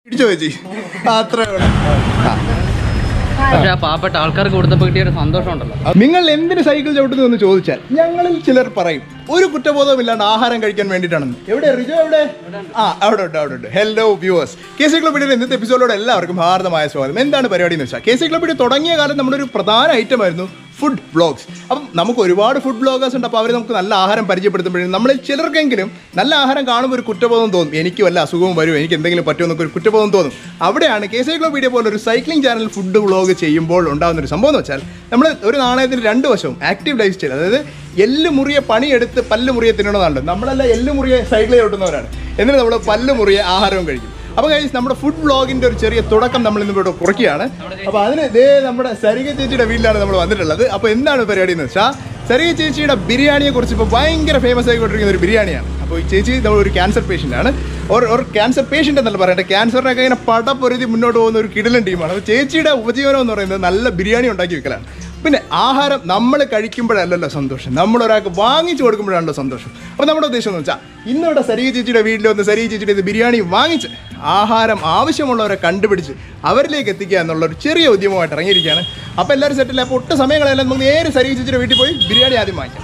ഇടിച്ചോ ചേച്ചി അത്രേ ഉള്ളൂ ആ. പക്ഷെ ആ പാവപ്പെട്ട ആൾക്കാർക്ക് കൊടുത്തപ്പോൾ കിട്ടിയ ഒരു സന്തോഷം ഉണ്ടല്ലോ നിങ്ങൾ എന്തിന് സൈക്കിൾ ചവിട്ടുന്നു എന്ന് ചോദിച്ചാൽ ഞങ്ങളിൽ ചിലർ പറയും ഒരു കുറ്റബോധമില്ലാണ്ട് ആഹാരം കഴിക്കാൻ വേണ്ടിയിട്ടാണെന്ന് എവിടെ റിജോ എവിടെ ആ അവിടെ ഉണ്ട് അവിടെ ഉണ്ട് ഹലോ വ്യൂവേഴ്സ് കെ സി ക്ലബിയുടെ ഇന്നത്തെ എപ്പിസോഡിലൂടെ എല്ലാവർക്കും ഹാർദമായ സ്വാഗതം എന്താണ് പരിപാടി എന്ന് വെച്ചാൽ കെ സി ക്ലബിയുടെ തുടങ്ങിയ കാലം നമ്മുടെ ഒരു പ്രധാന ഐറ്റം ആയിരുന്നു ഫുഡ് ബ്ലോഗ്സ് അപ്പം നമുക്ക് ഒരുപാട് ഫുഡ് ബ്ലോഗേഴ്സ് ഉണ്ട് അപ്പോൾ അവർ നമുക്ക് നല്ല ആഹാരം പരിചയപ്പെടുത്തുമ്പോഴും നമ്മളിൽ ചിലർക്കെങ്കിലും നല്ല ആഹാരം കാണുമ്പോൾ ഒരു കുറ്റബോധം തോന്നും എനിക്ക് വല്ല അസുഖവും വരും എനിക്ക് എന്തെങ്കിലും പറ്റുമെന്നൊക്കെ ഒരു കുറ്റബോധം തോന്നും അവിടെയാണ് കെ സി ക്ലബ് വീഡിയോ പോലെ ഒരു സൈക്ലിംഗ് ചാനൽ ഫുഡ് വ്ളോഗ് ചെയ്യുമ്പോൾ ഉണ്ടാകുന്ന ഒരു സംഭവം എന്ന് വെച്ചാൽ നമ്മൾ ഒരു നാണയത്തിന് രണ്ട് വശവും ആക്റ്റീവ് ലൈഫ് സ്റ്റൈൽ അതായത് എല്ല് മുറിയെ പണിയെടുത്ത് പല്ല് മുറിയെ തിന്നണമെന്നാണ് നമ്മളെല്ലാം എല്ല് മുറിയെ സൈക്കിൾ ചവിട്ടുന്നവരാണ് എന്നിട്ട് നമ്മൾ പല്ല് മുറിയെ ആഹാരവും കഴിക്കും അപ്പോൾ കഴിച്ച് നമ്മുടെ ഫുഡ് വ്ളോഗിൻ്റെ ഒരു ചെറിയ തുടക്കം നമ്മൾ ഇന്ന് ഇവിടെ കുറയ്ക്കുകയാണ് അപ്പോൾ അതിന് ഇതേ നമ്മുടെ സരിക ചേച്ചിയുടെ വീട്ടിലാണ് നമ്മൾ വന്നിട്ടുള്ളത് അപ്പോൾ എന്താണ് പരിപാടി എന്ന് വെച്ചാൽ സരിക ചേച്ചിയുടെ ബിരിയാണിയെ കുറിച്ച് ഇപ്പോൾ ഭയങ്കര ഫേമസ് ആയിക്കൊണ്ടിരിക്കുന്ന ഒരു ബിരിയാണിയാണ് അപ്പോൾ ഈ ചേച്ചി നമ്മൾ ഒരു ക്യാൻസർ പേഷ്യൻ്റ് ആണ് ഒരു ഒരു ക്യാൻസർ പേഷ്യൻ്റ് എന്നല്ല പറയട്ടെ ക്യാൻസറിനൊക്കെ ഇങ്ങനെ പടപ്പൊരുതി മുന്നോട്ട് പോകുന്ന ഒരു കിടിലൻ ടീമാണ് അപ്പോൾ ചേച്ചിയുടെ ഉപജീവനം എന്ന് പറയുന്നത് നല്ല ബിരിയാണി ഉണ്ടാക്കി വെക്കലാണ് പിന്നെ ആഹാരം നമ്മൾ കഴിക്കുമ്പോഴല്ലല്ലോ സന്തോഷം നമ്മൾ ഒരാൾക്ക് വാങ്ങിച്ചു കൊടുക്കുമ്പോഴാണല്ലോ സന്തോഷം അപ്പോൾ നമ്മുടെ ഉദ്ദേശം എന്ന് വെച്ചാൽ ഇന്നിവിടെ സരീ ചേച്ചിയുടെ വീട്ടിൽ വന്ന് സരീ ചേച്ചിയുടെ ഇത് ബിരിയാണി വാങ്ങിച്ച് ആഹാരം ആവശ്യമുള്ളവരെ കണ്ടുപിടിച്ച് അവരിലേക്ക് എത്തിക്കുക എന്നുള്ള ഒരു ചെറിയ ഉദ്യമമായിട്ട് ഇറങ്ങിയിരിക്കുകയാണ് അപ്പോൾ എല്ലാവരും സെറ്റില്ല അപ്പോൾ ഒട്ടും സമയങ്ങളെല്ലാം നമുക്ക് നേരെ സരീ ചേച്ചിയുടെ വീട്ടിൽ പോയി ബിരിയാണി ആദ്യം വാങ്ങിക്കാം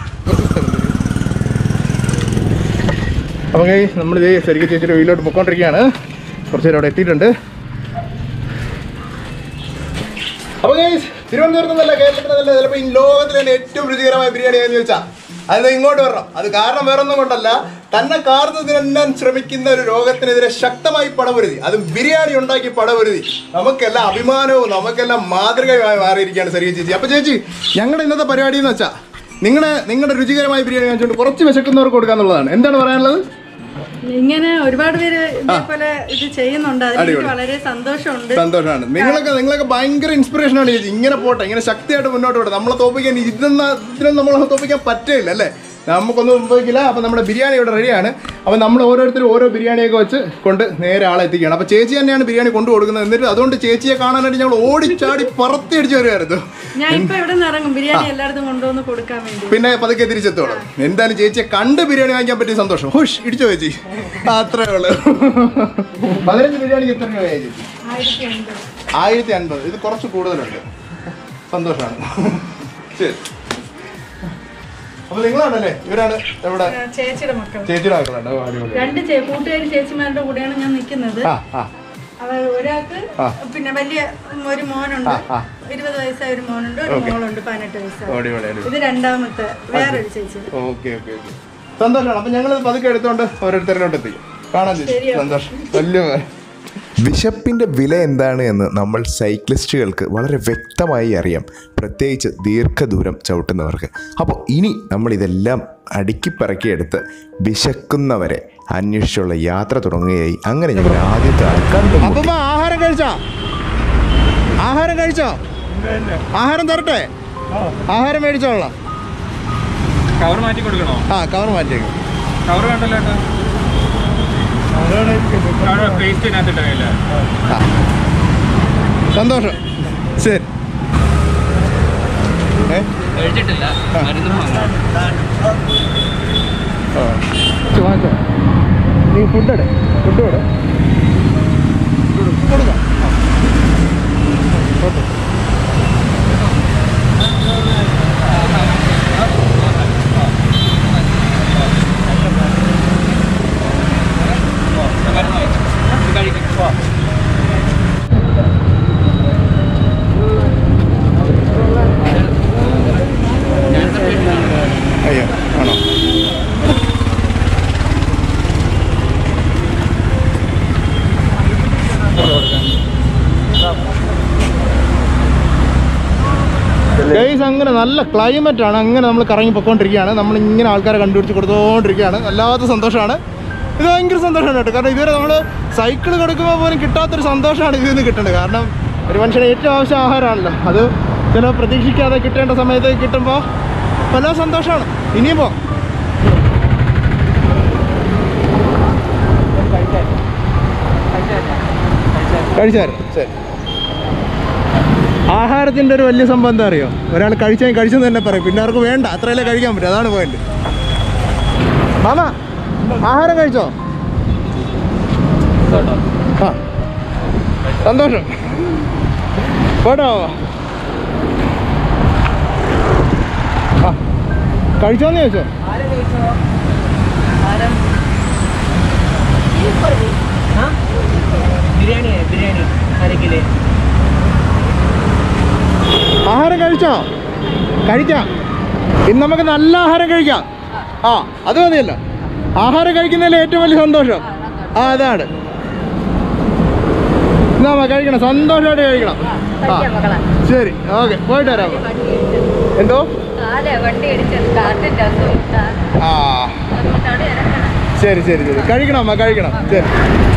അപ്പോൾ നമ്മൾ ഇതേ സരിക ചേച്ചിയുടെ വീട്ടിലോട്ട് പൊയ്ക്കൊണ്ടിരിക്കുകയാണ് കുറച്ച് നേരം അവിടെ എത്തിയിട്ടുണ്ട് അപ്പോൾ ഗൈസ് തിരുവനന്തപുരത്ത് നിന്നല്ല കേരളത്തിൽ നിന്നല്ല ചിലപ്പോൾ ഈ ലോകത്തിലെ തന്നെ ഏറ്റവും രുചികരമായ ബിരിയാണി എന്ന് ചോദിച്ചാൽ അത് ഇങ്ങോട്ട് വരണം അത് കാരണം വേറൊന്നും കൊണ്ടല്ല തന്നെ കാർന്ന് തിന്നാൻ ശ്രമിക്കുന്ന ഒരു രോഗത്തിനെതിരെ ശക്തമായി പടപൊരുതി അതും ബിരിയാണി ഉണ്ടാക്കി പടപൊരുതി നമുക്കെല്ലാം അഭിമാനവും നമുക്കെല്ലാം മാതൃകയായി മാറിയിരിക്കുകയാണ് സരിയ ചേച്ചി അപ്പോൾ ചേച്ചി ഞങ്ങളുടെ ഇന്നത്തെ പരിപാടി എന്ന് വെച്ചാൽ നിങ്ങളുടെ നിങ്ങളുടെ രുചികരമായ ബിരിയാണി കാണിച്ചുകൊണ്ട് കുറച്ച് വിശക്കുന്നവർക്ക് കൊടുക്കാന്നുള്ളതാണ് എന്താണ് പറയാനുള്ളത് ഇങ്ങനെ ഒരുപാട് പേര് ഇതേപോലെ ഇത് ചെയ്യുന്നുണ്ട് അതിൽ എനിക്ക് വളരെ സന്തോഷമുണ്ട് സന്തോഷമാണ് നിങ്ങളൊക്കെ നിങ്ങളൊക്കെ ഭയങ്കര ഇൻസ്പിറേഷൻ ആണ് ചേച്ചി ഇങ്ങനെ പോട്ടെ ഇങ്ങനെ ശക്തിയായിട്ട് മുന്നോട്ട് പോട്ടെ നമ്മളെ തോപ്പിക്കാൻ ഇതൊന്നും ഇതിനൊന്നും നമ്മളെ തോപ്പിക്കാൻ പറ്റില്ല അല്ലേ നമുക്കൊന്നും സംഭവിക്കില്ല അപ്പം നമ്മുടെ ബിരിയാണി ഇവിടെ റെഡിയാണ് അപ്പം നമ്മൾ ഓരോരുത്തരും ഓരോ ബിരിയാണിയൊക്കെ വെച്ച് കൊണ്ട് നേരെ ആളെ എത്തിക്കുകയാണ് അപ്പോൾ ചേച്ചി തന്നെയാണ് ബിരിയാണി കൊണ്ടു കൊടുക്കുന്നത് എന്നിട്ട് അതുകൊണ്ട് ചേച്ചിയെ കാണാനായിട്ട് ഞങ്ങൾ ഓടിച്ചാടി പറത്തി അടിച്ച് വരുമായിരുന്നു ഞാൻ ഇപ്പൊ ഇവിടെ നിന്ന് ഇറങ്ങും ബിരിയാണി എല്ലായിടത്തും കൊണ്ടുവന്ന് കൊടുക്കാൻ വേണ്ടി പിന്നെ പതുക്കെ തിരിച്ചെത്തോളാം എന്തായാലും ചേച്ചിയെ കണ്ട് ബിരിയാണി വാങ്ങിക്കാൻ പറ്റിയ സന്തോഷം ഹുഷ് ഇടിച്ചോ ചേച്ചി അത്രേ ഉള്ളൂ പതിനഞ്ച് ബിരിയാണിക്ക് എത്ര രൂപയായി ചേച്ചി ആയിരത്തി അൻപത് ആയിരത്തി അൻപത് ഇത് കുറച്ച് കൂടുതലുണ്ട് സന്തോഷമാണ് ശരി അപ്പൊ നിങ്ങളാണല്ലേ ഇവരാണ് ഇവിടെ ആ, ചേച്ചിയുടെ മക്കൾ ചേച്ചിയുടെ മക്കളാണ് ഓ, അടിപൊളി രണ്ട് ചേ കൂട്ടുകാരി ചേച്ചിമാരുടെ കൂടെയാണ് ഞാൻ നിൽക്കുന്നത് ആ ആ അവർ ഒരാൾക്ക് ആ. പിന്നെ വലിയ ഒരു മോനുണ്ട് ആ, ആ. ഇരുപത് വയസ്സായ ഒരു മോനുണ്ട് ഒരു മോളുണ്ട് പതിനെട്ട് വയസ്സായ ഓ, അടിപൊളി അടിപൊളി ഇത് രണ്ടാമത്തെ വേറൊരു ചേച്ചി ഓക്കെ ഓക്കെ ഓക്കെ സന്തോഷമാണ് അപ്പൊ ഞങ്ങൾ പതുക്കെ എടുത്തോണ്ട് ഓരോരുത്തരിലോട്ട് എത്തിക്കും കാണാൻ ചേച്ചി സന്തോഷം വലിയ ഉപകാരം. വിശപ്പിൻ്റെ വില എന്താണ് എന്ന് നമ്മൾ സൈക്ലിസ്റ്റുകൾക്ക് വളരെ വ്യക്തമായി അറിയാം പ്രത്യേകിച്ച് ദീർഘദൂരം ചവിട്ടുന്നവർക്ക് അപ്പോൾ ഇനി നമ്മൾ ഇതെല്ലാം അടുക്കിപ്പറക്കിയെടുത്ത് വിശക്കുന്നവരെ അന്വേഷിച്ചുള്ള യാത്ര തുടങ്ങുകയായി അങ്ങനെ ഞങ്ങൾ ആദ്യത്തെ ആൾ കണ്ടുമുട്ടി. അപ്പൊ ഉമ്മ ആഹാരം കഴിച്ചോ ആഹാരം കഴിച്ചോ ആഹാരം തരട്ടെ ആഹാരം മേടിച്ചോളാം കവർ മാറ്റി കൊടുക്കണോ ആ കവർ മാറ്റിയേക്കും കവർ വേണ്ടല്ലോ ഏട്ടാ അവിടെ പേസ്റ്റ് ഇതിനകത്തിട്ടല്ലേ ആ. സന്തോഷം ശരി ഏ കഴിച്ചിട്ടില്ല മരുന്ന് വാങ്ങണം വാങ്ങിച്ചോ നീ ഫുഡ് ഇടേ ഫുഡ് ഇടേ കൊടുക്കാം ആ. ഓക്കെ. അയ്യോ ആണോ ഗൈസ് അങ്ങനെ നല്ല ക്ലൈമറ്റ് ആണ് അങ്ങനെ നമ്മൾ കറങ്ങി പൊയ്ക്കൊണ്ടിരിക്കുകയാണ് നമ്മൾ ഇങ്ങനെ ആൾക്കാരെ കണ്ടുപിടിച്ച് കൊടുത്തുകൊണ്ടിരിക്കുകയാണ് വല്ലാത്ത സന്തോഷമാണ് ഇത് ഭയങ്കര സന്തോഷമാണ് കേട്ടോ കാരണം ഇതുവരെ നമ്മൾ സൈക്കിൾ കൊടുക്കുമ്പോൾ പോലും കിട്ടാത്തൊരു സന്തോഷമാണ് ഇതിൽ നിന്ന് കിട്ടുന്നത് കാരണം ഒരു മനുഷ്യന് ഏറ്റവും ആവശ്യം ആഹാരമാണല്ലോ അത് ചില പ്രതീക്ഷിക്കാതെ കിട്ടേണ്ട സമയത്ത് കിട്ടുമ്പോൾ വല്ല സന്തോഷമാണ് ഇനിയും പോകാം കഴിച്ചായിരുന്നു ശരി ആഹാരത്തിൻ്റെ ഒരു വലിയ സംഭവം എന്താ അറിയോ ഒരാൾ കഴിച്ചാൽ കഴിച്ചെന്ന് തന്നെ പറയും പിന്നെ അവർക്ക് വേണ്ട അത്രയല്ലേ കഴിക്കാൻ പറ്റും അതാണ് പോയിന്റ് മാമ ആഹാരം കഴിച്ചോ ആ സന്തോഷം പോട്ടോ ആ കഴിച്ചോന്ന് ചോദിച്ചോ ബിരിയാണി ബിരിയാണി അരക്കില് ആഹാരം കഴിച്ചോ കഴിക്കാം ഇന്ന് നമുക്ക് നല്ല ആഹാരം കഴിക്കാം ആ അത് മതിയല്ലോ ആഹാരം കഴിക്കുന്നതിൽ ഏറ്റവും വലിയ സന്തോഷം ആ അതാണ് എന്നാ അമ്മ കഴിക്കണം സന്തോഷമായിട്ട് കഴിക്കണം ആ ശരി ഓക്കെ പോയിട്ട് വരാം അമ്മ. എന്തോ വണ്ടി ഇടിച്ച് സ്റ്റാർട്ടിന്റെ ആ ശരി ശരി ശരി കഴിക്കണം അമ്മ കഴിക്കണം ശരി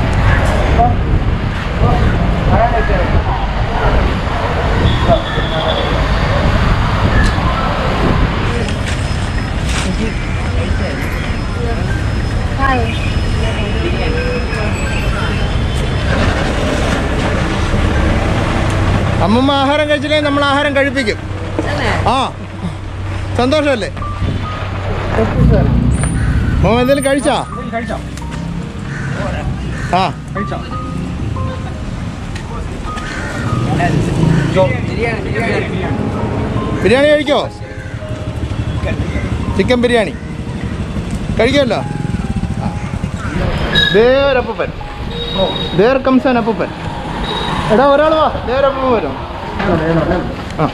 അമ്മമ്മ ആഹാരം കഴിച്ചില്ലെങ്കിൽ നമ്മൾ ആഹാരം കഴിപ്പിക്കും ആ സന്തോഷമല്ലേ മോൻ എന്തെങ്കിലും കഴിച്ചാ കഴിച്ചോ ആ കഴിച്ചോ ബിരിയാണി കഴിക്കോ ചിക്കൻ ബിരിയാണി കഴിക്കുമല്ലോ ദേവരപ്പൂപ്പൻ ദേർ കംസൻ അപ്പൂപ്പൻ എടാ ഒരാൾ വാ ദേവരപ്പൂപ്പൻ വരും ആ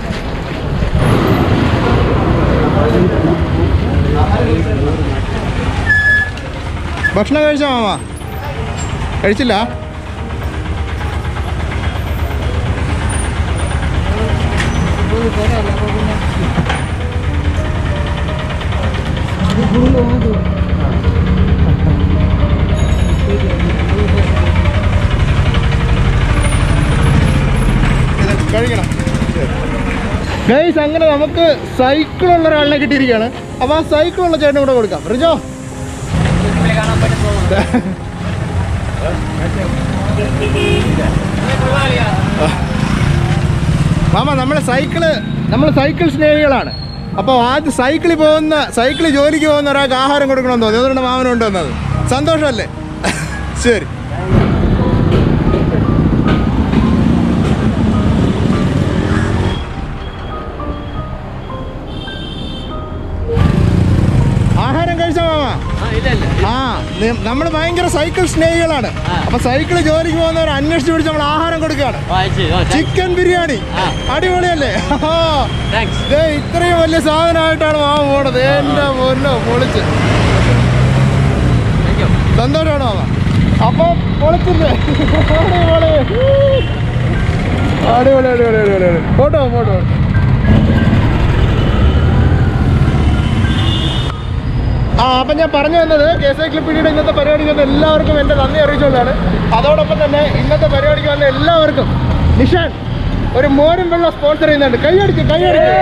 ഭക്ഷണം കഴിച്ചോ മാമ കഴിച്ചില്ല കഴിക്കണം ഗൈസ് അങ്ങനെ നമുക്ക് സൈക്കിളുള്ള ഒരാളിനെ കിട്ടിയിരിക്കുകയാണ് അപ്പോൾ ആ സൈക്കിളുള്ള ചേട്ടനും കൂടെ കൊടുക്കാം റിജോ മാമ നമ്മൾ സൈക്കിള് നമ്മൾ സൈക്കിൾ സ്നേഹികളാണ് അപ്പോൾ ആദ്യം സൈക്കിളിൽ പോകുന്ന സൈക്കിളിൽ ജോലിക്ക് പോകുന്ന ഒരാൾക്ക് ആഹാരം കൊടുക്കണമെന്ന് തോന്നി അതുകൊണ്ട് മാമൻ കൊണ്ടുവന്നത് സന്തോഷമല്ലേ ശരി ആഹാരം കഴിച്ചോ മാമ ആ നമ്മൾ ഭയങ്കര സൈക്കിൾ സ്നേഹികളാണ് അപ്പൊ സൈക്കിൾ ജോലിക്ക് പോകുന്നവർ അന്വേഷിച്ച് പിടിച്ച് നമ്മൾ ആഹാരം കൊടുക്കുകയാണ് ചിക്കൻ ബിരിയാണി അടിപൊളിയല്ലേ ദേ ഇത്രയും വലിയ സാധനമായിട്ടാണ് മാമ പോണത് എന്റെ പൊന്നോ പൊളിച്ച് സന്തോഷമാണോ മാമ അപ്പൊ പൊളിച്ചില്ലേ അടിപൊളി അടിപൊളി അടിപൊളി അടിപൊളി അടിപൊളി ഫോട്ടോ ഫോട്ടോ ആ അപ്പം ഞാൻ പറഞ്ഞു വന്നത് കെ എസ് ഐ ക്ലിപ്പിയുടെ ഇന്നത്തെ പരിപാടിക്ക് വന്ന എല്ലാവർക്കും എൻ്റെ നന്ദി അറിയിച്ചുകൊണ്ടാണ് അതോടൊപ്പം തന്നെ ഇന്നത്തെ പരിപാടിക്ക് വന്ന എല്ലാവർക്കും നിഷാൻ ഒരു മോരും വെള്ളം സ്പോൺസർ ചെയ്യുന്നുണ്ട് കൈയടിക്കും കൈയടിക്കും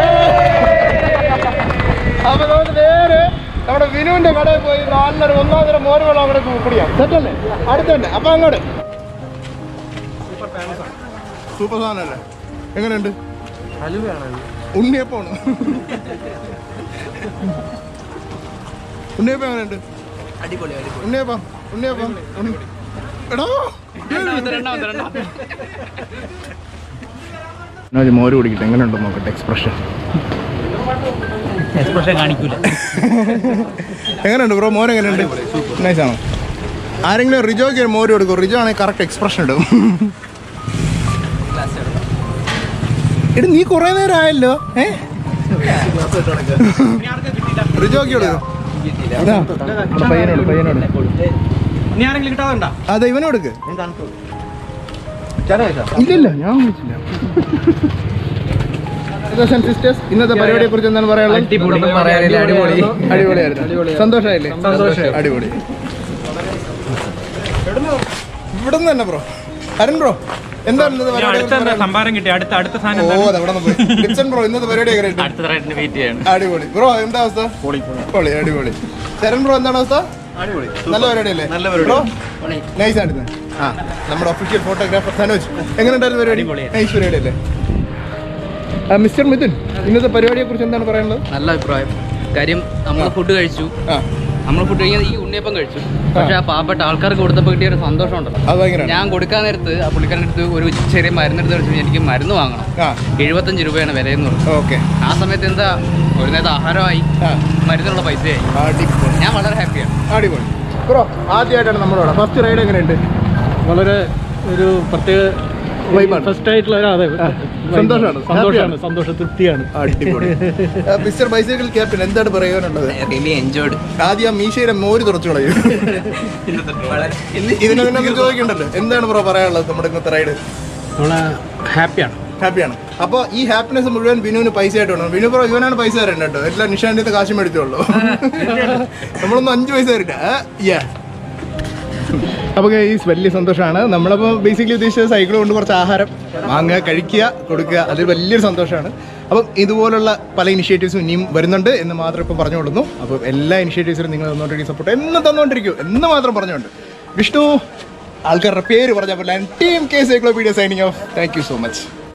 അപ്പൊ നമുക്ക് നേരെ നമ്മുടെ വിനുവിന്റെ കടയിൽ പോയി നാലിനര ഒന്നാം തരം മോരും വെള്ളം അവിടെ കുടിയാം സെറ്റല്ലേ അടുത്തുണ്ട് അപ്പൊ അങ്ങോട്ട് സൂപ്പർ സാധനല്ലേ എങ്ങനെയുണ്ട് ഉണ്ണിയപ്പാണ് ഉണ്ണിയപ്പം എങ്ങനെയുണ്ട് ഉണ്ണിയപ്പം ഉണ്ണിയപ്പം ഉണ്ണി- എടാ ഒരു മോര് കുടിക്കട്ടെ എങ്ങനെയുണ്ടോ നോക്കട്ടെ എക്സ്പ്രഷൻ എക്സ്പ്രഷൻ കാണിക്കൂല എങ്ങനെയുണ്ട് ബ്രോ മോര് എങ്ങനെയുണ്ട് നൈസ് ആണോ ആരെങ്കിലും റിജോയ്ക്ക് ഒരു മോര് കൊടുക്കും റിജോ ആണെങ്കിൽ കറക്റ്റ് എക്സ്പ്രഷൻ ഇടും എടി നീ കുറേ നേരം ആയല്ലോ ഏ റിജോയ്ക്ക് കൊടുക്കും ഇതാ, ഇവിടെ പയ്യനോട് പയ്യനോട് ഇനി ആരെങ്കിലും കിട്ടാതുണ്ടോ അതെ ഇവനെ കൊടുക്ക് ഇല്ലില്ല ഞാൻ വിളിച്ചില്ല സിസ്റ്റേഴ്സ് ഇന്നത്തെ പരിപാടിയെ കുറിച്ച് എന്താണ് പറയാനുള്ളത് പറയാനില്ല അടിപൊളി അടിപൊളിയായിരുന്നു സന്തോഷമായില്ലേ സന്തോഷം അടിപൊളി ഇവിടെ നിന്ന് തന്നെ ബ്രോ അരുൺ ബ്രോ എന്താണ് ഇന്നത്തെ പരിപാടി അടുത്ത എന്താ സംഭാരം കിട്ടി അടുത്ത അടുത്ത സാധനം ഓ എന്താണ്? അതവിടെ പോയി ലിപ്സൺ ബ്രോ ഇന്നത്തെ പരിപാടി എങ്ങനെയുണ്ട് അടുത്ത റൈഡിന് വെയിറ്റ് ചെയ്യാണ് അടിപൊളി ബ്രോ എന്താ അവസ്ഥ പൊളി അടിപൊളി ശരൺ ബ്രോ എന്താണ് അവസ്ഥ അടിപൊളി നല്ല പരിപാടി അല്ലേ നല്ല പരിപാടി നൈസ് ആയിരുന്നു ആ നമ്മുടെ ഒഫീഷ്യൽ ഫോട്ടോഗ്രാഫർ സനോജ് എങ്ങനെയുണ്ടായിരുന്നു പരിപാടി നൈസ് പരിപാടി അല്ലേ മിസ്റ്റർ മിഥുൻ ഇന്നത്തെ പരിപാടിയെ കുറിച്ച് എന്താണ് പറയാനുള്ളത് നല്ല അഭിപ്രായം കാര്യം നമ്മൾ ഫുഡ് കഴിച്ചു ആ നമ്മൾ ഫുഡ് കഴിക്കാൻ ഈ ഉണ്ണിയപ്പം കഴിച്ചു പക്ഷെ ആ പാവപ്പെട്ട ആൾക്കാർക്ക് കൊടുത്തപ്പോൾ കിട്ടിയ ഒരു സന്തോഷം ഉണ്ടല്ലോ അത് ഭയങ്കര ഞാൻ കൊടുക്കാൻ നേരത്ത് ആ പുള്ളിക്കാരൻ്റെ അടുത്ത് ഒരു ചെറിയ മരുന്നെടുത്ത് കഴിച്ചു എനിക്ക് മരുന്ന് വാങ്ങണം ആ എഴുപത്തഞ്ച് രൂപയാണ് വിലയെന്ന് പറഞ്ഞു ഓക്കെ ആ സമയത്ത് എന്താ ഒരു നേരത്തെ ആഹാരമായി ആ മരുന്നിനുള്ള പൈസയായി അടിപൊളി ഞാൻ വളരെ ഹാപ്പിയാണ് അടിപൊളി ബ്രോ ആദ്യമായിട്ടാണ് നമ്മളോട് ഫസ്റ്റ് റൈഡ് എങ്ങനെയുണ്ട് വളരെ ഒരു പ്രത്യേക വൈബാണ് ഫസ്റ്റ് ആയിട്ടുള്ള ഒരു- അതെ സന്തോഷമാണ്. സന്തോഷമാണ് ഹാപ്പിയാണ്. സന്തോഷ തൃപ്തിയാണ് അടിപൊളി മിസ്റ്റർ ബൈസൈക്കിൾ ക്യാപ്റ്റൻ എന്താണ് പറയാനുള്ളത് റിയലി എൻജോയ്ഡ് ആദ്യം ആ മീശയുടെ മോര് തുറച്ചു കളയും ഇതിനൊന്നും ചോദിക്കണ്ടല്ലോ എന്താണ് ബ്രോ പറയാനുള്ളത് നമ്മുടെ ഇന്നത്തെ റൈഡ് നമ്മളെ ഹാപ്പിയാണ് ഹാപ്പിയാണ് അപ്പോൾ ഈ ഹാപ്പിനെസ് മുഴുവൻ ബിനുവിന് പൈസ ആയിട്ട് വേണം ബിനു ബ്രോ ഇവനാണ് പൈസ തരേണ്ടത് കേട്ടോ എല്ലാം നിഷാന്റെ കാശ് മേടിച്ചുള്ളൂ നമ്മളൊന്നും അഞ്ച് പൈസ തരില്ല യാ അപ്പോൾ ഈ വലിയ സന്തോഷമാണ് നമ്മളപ്പോൾ ബേസിക്കലി ഉദ്ദേശിച്ചത് സൈക്കിൾ കൊണ്ട് കുറച്ച് ആഹാരം വാങ്ങുക കഴിക്കുക കൊടുക്കുക അത് വലിയൊരു സന്തോഷമാണ് അപ്പം ഇതുപോലുള്ള പല ഇനിഷ്യേറ്റീവ്സും ഇനിയും വരുന്നുണ്ട് എന്ന് മാത്രം ഇപ്പോൾ പറഞ്ഞുകൊള്ളുന്നു അപ്പോൾ എല്ലാ ഇനിഷ്യേറ്റീവ്സിനും നിങ്ങൾ തന്നുകൊണ്ടിരിക്കും സപ്പോർട്ട് എന്ന് തന്നുകൊണ്ടിരിക്കും എന്ന് മാത്രം പറഞ്ഞുകൊണ്ട് വിഷ്ണു ആൾക്കാരുടെ പേര് പറഞ്ഞപ്പോൾ team K cyclopedia signing off thank you so much